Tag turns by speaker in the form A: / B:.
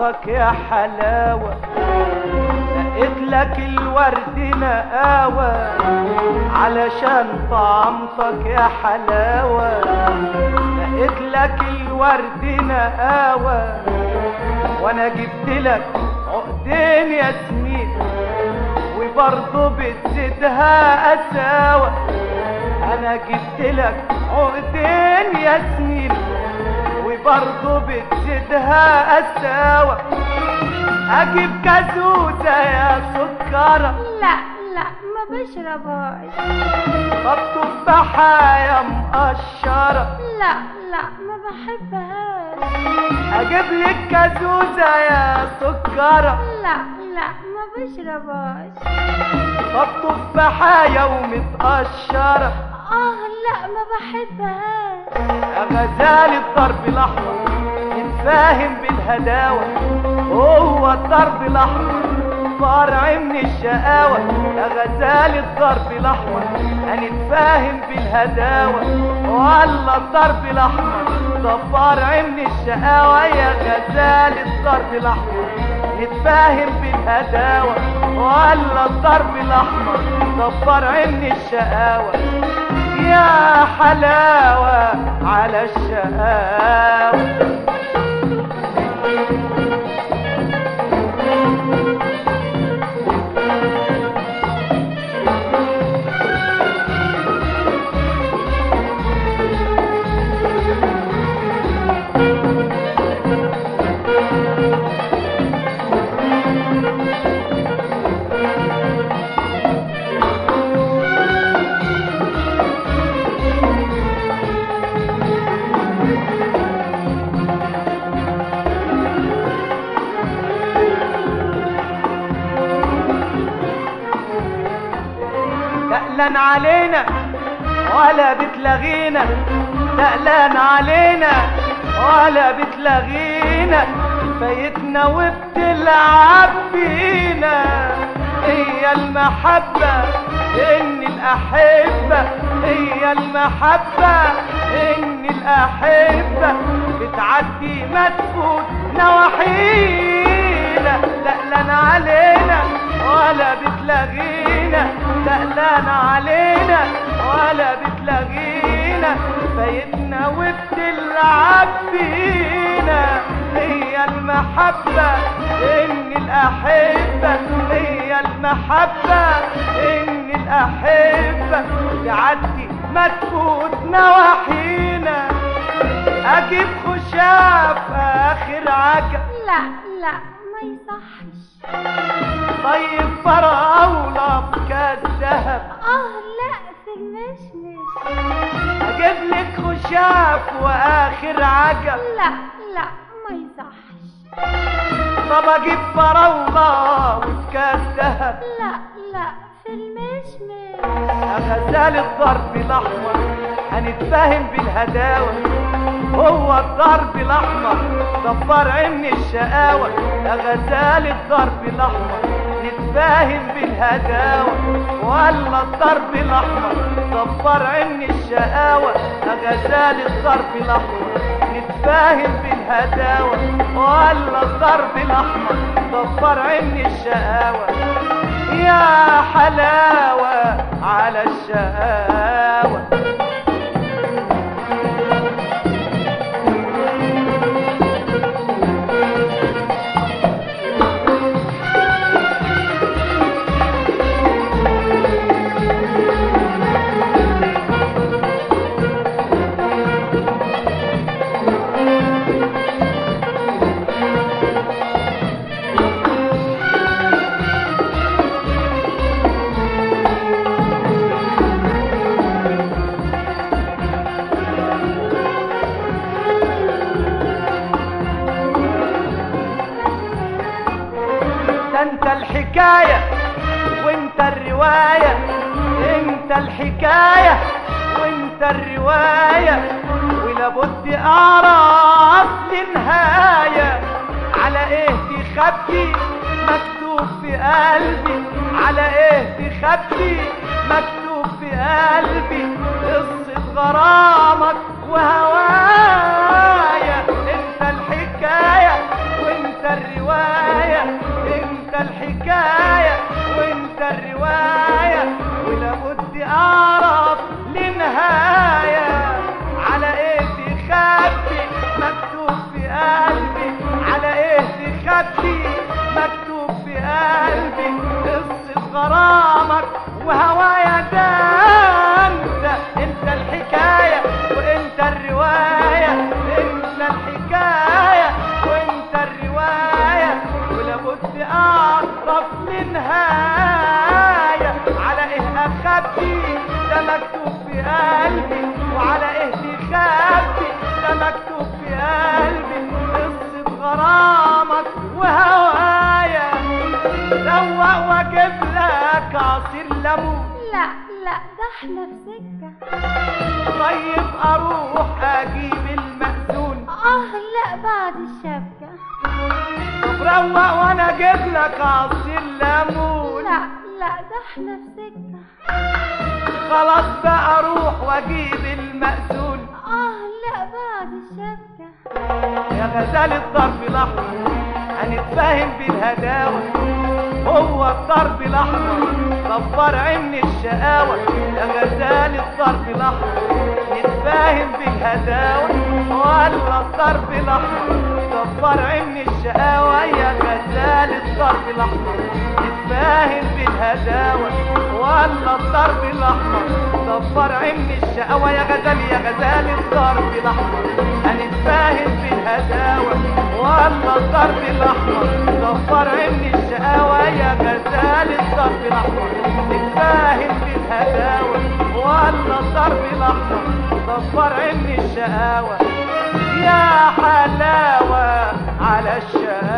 A: طعمتك يا حلاوة لقيت لك الورد نقاوة علشان طعمتك يا حلاوة لقيت لك الورد نقاوة وانا جبت لك عقدين ياسمين وبرضه بتزيدها قساوة انا جبت لك عقدين ياسمين وبرضه بتزيدها قساوة اجيب كازوزة يا سكرة
B: لا لا ما بشربهاش
A: طب تفاحة مقشرة
B: لا لا ما بحبهاش
A: اجيب لك كازوزة يا سكرة
B: لا لا ما بشربهاش
A: طب تفاحة ومتقشرة
B: اه لا ما بحبهاش
A: يا غزال الضرب الاحمر نتفاهم بالهداوة هو الضرب الاحمر فرع من الشقاوة يا غزال الضرب الاحمر هنتفاهم بالهداوة ولا الضرب الاحمر ده فرع من الشقاوة يا غزال الضرب الاحمر نتفاهم بالهداوة ولا الضرب الاحمر ده فرع من الشقاوة يا حلاوة على الشقاوة تقلان علينا ولا بتلغينا تقلان علينا ولا بتلغينا فايتنا وبتلعب بينا هي المحبة إن الأحبة هي المحبة إن الأحبة بتعدي ما تفوت نواحينا تقلان علينا ولا بتلغينا تقلان علينا ولا بتلغينا فايتنا وبتلعب بينا هي المحبة إن الأحبة هي المحبة إن الأحبة تعدي ما تفوت نواحينا أجيب خشاف آخر عجب
B: لا لا ما يصحش
A: طيب فراولة في كاس ذهب
B: اه لا في المشمش
A: اجيب لك خشاف واخر عجب
B: لا لا ما يصحش
A: طب اجيب فراولة وفي كاس ذهب
B: لا لا في المشمش
A: يا غزال الضرب الاحمر هنتفاهم بالهداوة هو الضرب الاحمر ده فرع من الشقاوة يا غزال الضرب الاحمر نتفاهم بالهداوة ولا الضرب الاحمر ده فرع من الشقاوة يا غزال الضرب الاحمر نتفاهم بالهداوة ولا الضرب الاحمر ده فرع من الشقاوة يا حلاوة على الشقاوة ده انت الحكاية وانت الرواية انت الحكاية وانت الرواية ولابد اعرف النهاية على ايه تخبي مكتوب في قلبي على ايه تخبي مكتوب في قلبي قصة غرامك وهوايا انت الحكاية وانت الرواية انت الحكاية وانت الرواية ولابد اعرف لنهاية على ايه تخبي مكتوب في قلبي على ايه تخبي مكتوب في قلبي قصة غرامك وهوايا ده انت انت الحكاية وانت الرواية انت الحكاية وانت الرواية ولابد اعرف لنهاية على ايه اخبي ده مكتوب في قلبي وعلى ايه تخبي ده مكتوب في قلبي قصة غرامك وهوايا روق واجيب لك عصير ليمون
B: لا لا ده احنا في سكة
A: طيب اروح اجيب المأذون
B: اه لا بعد الشبكة
A: طب روق وانا اجيب لك عصير ليمون
B: لا لا ده احنا في سكة
A: خلاص بقى اروح واجيب المأذون
B: اه لا بعد الشبكة
A: يا غزال الضرب الاحمر هنتفاهم بالهداوة هو الضرب الاحمر صفر عين الشقاوة يا غزال الضرب الاحمر نتفاهم بالهداوة ولا الضرب الاحمر صفر عين الشقاوة يا غزال الضرب الاحمر نتفاهم بالهداوة ولا الضرب الاحمر صفر عين الشقاوة يا غزال يا غزال الضرب الاحمر هنتفاهم بالهداوة ولا الضرب الاحمر صفر عين الشقاوة يا غزال الضرب الاحمر نتفاهم بالهداوة ولا الضرب الاحمر صفر عين الشقاوة يا حلاوة على الشقاوة